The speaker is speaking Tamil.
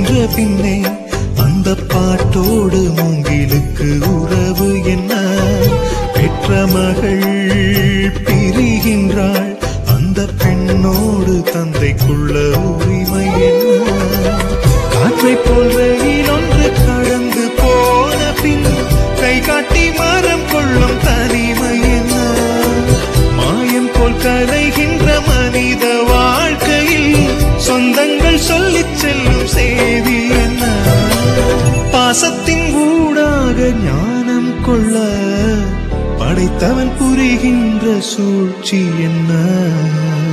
சென்ற பின்னே அந்த பாட்டோடு மூங்கிலுக்கு உறவு என்ன பெற்ற மகள் பிரிகின்றாள் அந்த பெண்ணோடு தந்தைக்குள்ள உரிமை என்ன காற்றை போல் ரயில் ஒன்று கடந்து போன பின் கை காட்டி மரம் கொள்ளும் தனிமை என்ன மாயம் போல் கரைகின்ற மனித வாழ்க்கையில் சொந்தங்கள் சொல்லிச் செல்லும் செய்தி என்ன பாசத்தின் ஊடாக ஞானம் கொள்ள படைத்தவன் புரிகின்ற சூழ்ச்சி என்ன